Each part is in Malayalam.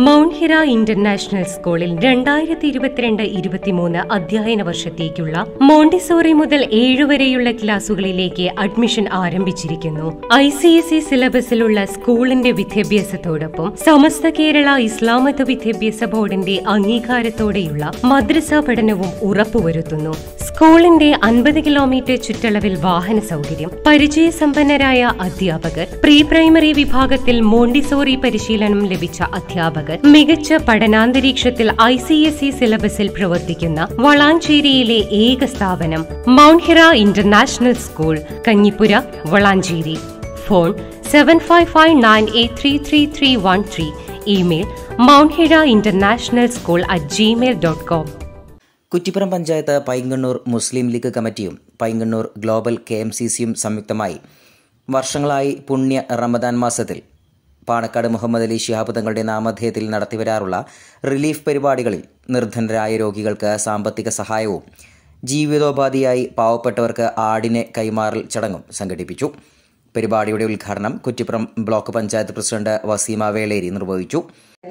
മൗണ്ട് ഹിറ ഇന്റർനാഷണൽ സ്കൂളിൽ രണ്ടായിരത്തി ഇരുപത്തിരണ്ട് ഇരുപത്തിമൂന്ന് അധ്യയന വർഷത്തേക്കുള്ള മോണ്ടിസോറി മുതൽ ഏഴു വരെയുള്ള ക്ലാസുകളിലേക്ക് അഡ്മിഷൻ ആരംഭിച്ചിരിക്കുന്നു ഐ സി എസ് ഇ സിലബസിലുള്ള സ്കൂളിന്റെ വിദ്യാഭ്യാസത്തോടൊപ്പം സമസ്ത കേരള ഇസ്ലാം മത വിദ്യാഭ്യാസ ബോർഡിന്റെ അംഗീകാരത്തോടെയുള്ള മദ്രസ പഠനവും ഉറപ്പുവരുത്തുന്നു സ്കൂളിന്റെ അൻപത് കിലോമീറ്റർ ചുറ്റളവിൽ വാഹന സൗകര്യം പരിചയസമ്പന്നരായ അധ്യാപകർ പ്രീ പ്രൈമറി വിഭാഗത്തിൽ മോണ്ടിസോറി പരിശീലനം ലഭിച്ച അധ്യാപകർ മികച്ച പഠനാന്തരീക്ഷത്തിൽ ഐ സി എസ് ഇ സിലബസിൽ പ്രവർത്തിക്കുന്ന വളാഞ്ചേരിയിലെ ഏക സ്ഥാപനം Mount Hira International School Kanjippura Valanchery phone seven five five nine eight three three three one three email Mount Hira International School at Gmail dot com Kuttippuram panchayat Painkannur Muslim League കമ്മിറ്റിയും Painkannur Global K M C സിയും സംയുക്തമായി വർഷങ്ങളായി പുണ്യ റമദാൻ മാസത്തിൽ പാണക്കാട് മുഹമ്മദ് അലി ശിഹാബ് തങ്ങളുടെ നാമധേയത്തിൽ നടത്തിവരാറുള്ള റിലീഫ് പരിപാടികളിൽ നിർധനരായ രോഗികൾക്ക് സാമ്പത്തിക സഹായവും ജീവിതോപാധിയായി പാവപ്പെട്ടവർക്ക് ആടിനെ കൈമാറൽ ചടങ്ങും സംഘടിപ്പിച്ചു പരിപാടിയുടെ ഉദ്ഘാടനം കുറ്റിപ്പുറം ബ്ലോക്ക് പഞ്ചായത്ത് പ്രസിഡന്റ് വസീമ വേളേരി നിർവഹിച്ചു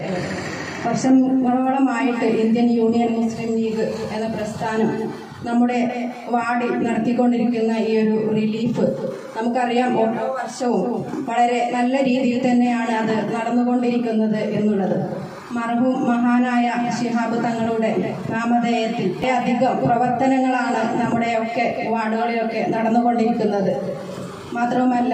വർഷങ്ങളോളമായിട്ട് ഇന്ത്യൻ യൂണിയൻ മുസ്ലിം ലീഗ് എന്ന പ്രസ്ഥാനം നമ്മുടെ വാർഡിൽ നടത്തിക്കൊണ്ടിരിക്കുന്ന ഈ ഒരു റിലീഫ് നമുക്കറിയാം ഓരോ വർഷവും വളരെ നല്ല രീതിയിൽ തന്നെയാണ് അത് നടന്നുകൊണ്ടിരിക്കുന്നത് എന്നുള്ളത് മർഹൂം മഹാനായ ശിഹാബ് തങ്ങളുടെ നാമധേയത്തിൽ അധികം പ്രവർത്തനങ്ങളാണ് നമ്മുടെയൊക്കെ വാർഡുകളിലൊക്കെ നടന്നുകൊണ്ടിരിക്കുന്നത് മാത്രവുമല്ല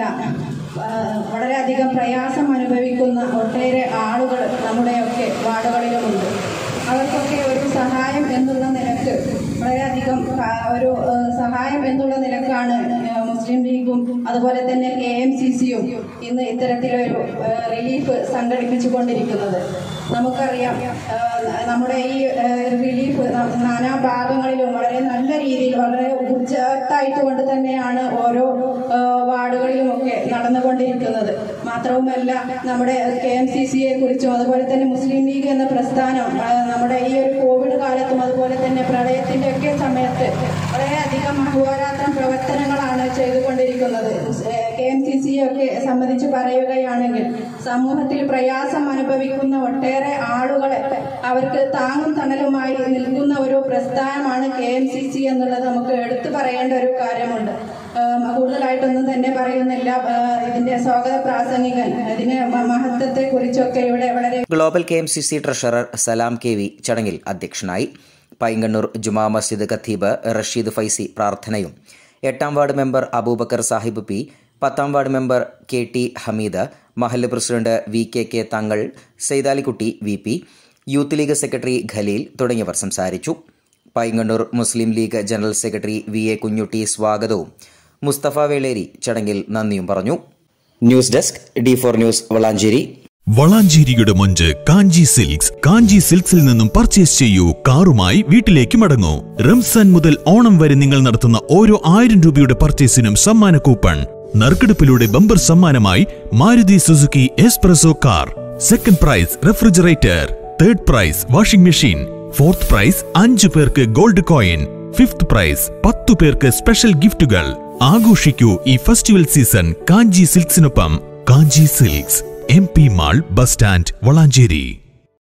വളരെയധികം പ്രയാസം അനുഭവിക്കുന്ന ഒട്ടേറെ ആളുകൾ നമ്മുടെയൊക്കെ വാർഡുകളിലുമുണ്ട് അവർക്കൊക്കെ ഒരു സഹായം എന്നുള്ള നിലക്ക് വളരെയധികം ഒരു സഹായം എന്നുള്ള നിലക്കാണ് മുസ്ലിം ലീഗും അതുപോലെ തന്നെ കെ എം സി സിയും ഇന്ന് ഇത്തരത്തിലൊരു റിലീഫ് സംഘടിപ്പിച്ചു കൊണ്ടിരിക്കുന്നത് നമുക്കറിയാം നമ്മുടെ ഈ റിലീഫ് നാനാ ഭാഗങ്ങളിലും വളരെ നല്ല രീതിയിൽ വളരെ ഊർജത്തായിട്ട് കൊണ്ട് തന്നെയാണ് ഓരോ വാർഡുകളിലുമൊക്കെ നടന്നുകൊണ്ടിരിക്കുന്നത് മാത്രവുമല്ല നമ്മുടെ കെ എം സി സിയെ കുറിച്ചും അതുപോലെ തന്നെ മുസ്ലിം ലീഗ് എന്ന പ്രസ്ഥാനം നമ്മുടെ ഈ ഒരു കോവിഡ് കാലത്തും അതുപോലെ തന്നെ പ്രളയത്തിന്റെ ഒക്കെ സമയത്ത് വളരെയധികം അഹോരാത്രം പ്രവർത്തനങ്ങളാണ് ചെയ്തുകൊണ്ടിരിക്കുന്നത് കെ എം സി സിയെ ഒക്കെ സംബന്ധിച്ച് പറയുകയാണെങ്കിൽ സമൂഹത്തിൽ പ്രയാസം അനുഭവിക്കുന്ന ഒട്ടേറെ ആളുകളെ അവർക്ക് താങ്ങും തണലുമായി നിൽക്കുന്ന ഒരു പ്രസ്ഥാനമാണ് കെ എം സി സി എന്നുള്ളത് നമുക്ക് എടുത്തു പറയേണ്ട ഒരു കാര്യമുണ്ട് കൂടുതലായിട്ടൊന്നും തന്നെ പറയുന്നില്ല ഇതിന്റെ സ്വാഗത പ്രാസംഗികൻ ഇതിന് മഹത്വത്തെ കുറിച്ചൊക്കെ ഇവിടെ വളരെ Global K M C C treasurer Salam K V ചടങ്ങിൽ അധ്യക്ഷനായി പൈങ്കണ്ണൂർ ജുമാ മസ്ജിദ് ഖത്തീബ് റഷീദ് ഫൈസി പ്രാർത്ഥനയും എട്ടാം ward member Aboobacker Sahib P പത്താം ward member K T Hameed മഹല്ല് president V K K Thangal Saithalikutty V P youth League secretary Khaleel തുടങ്ങിയവർ സംസാരിച്ചു Painkannur Muslim League general secretary V A Kunhutty സ്വാഗതവും മുസ്തഫ വേളേരി ചടങ്ങിൽ നന്ദിയും പറഞ്ഞു news desk D four news Valanchery വളാഞ്ചേരിയുടെ മൊഞ്ച് കാഞ്ചി സിൽക്സ് കാഞ്ചി സിൽക്സിൽ നിന്നും പർച്ചേസ് ചെയ്യൂ കാറുമായി വീട്ടിലേക്ക് മടങ്ങൂ റംസാൻ മുതൽ ഓണം വരെ നിങ്ങൾ നടത്തുന്ന ഓരോ ആയിരം രൂപയുടെ പർച്ചേസിനും സമ്മാന കൂപ്പൺ നറുക്കെടുപ്പിലൂടെ ബമ്പർ സമ്മാനമായി Maruti Suzuki S-Presso car second prize refrigerator third prize washing machine fourth prize അഞ്ചു പേർക്ക് ഗോൾഡ് കോയിൻ ഫിഫ്ത് പ്രൈസ് പത്തു പേർക്ക് സ്പെഷ്യൽ ഗിഫ്റ്റുകൾ ആഘോഷിക്കൂ ഈ ഫെസ്റ്റിവൽ സീസൺ കാഞ്ചി സിൽക്സിനൊപ്പം Kanchi Silks M P mall bus stand Valanchery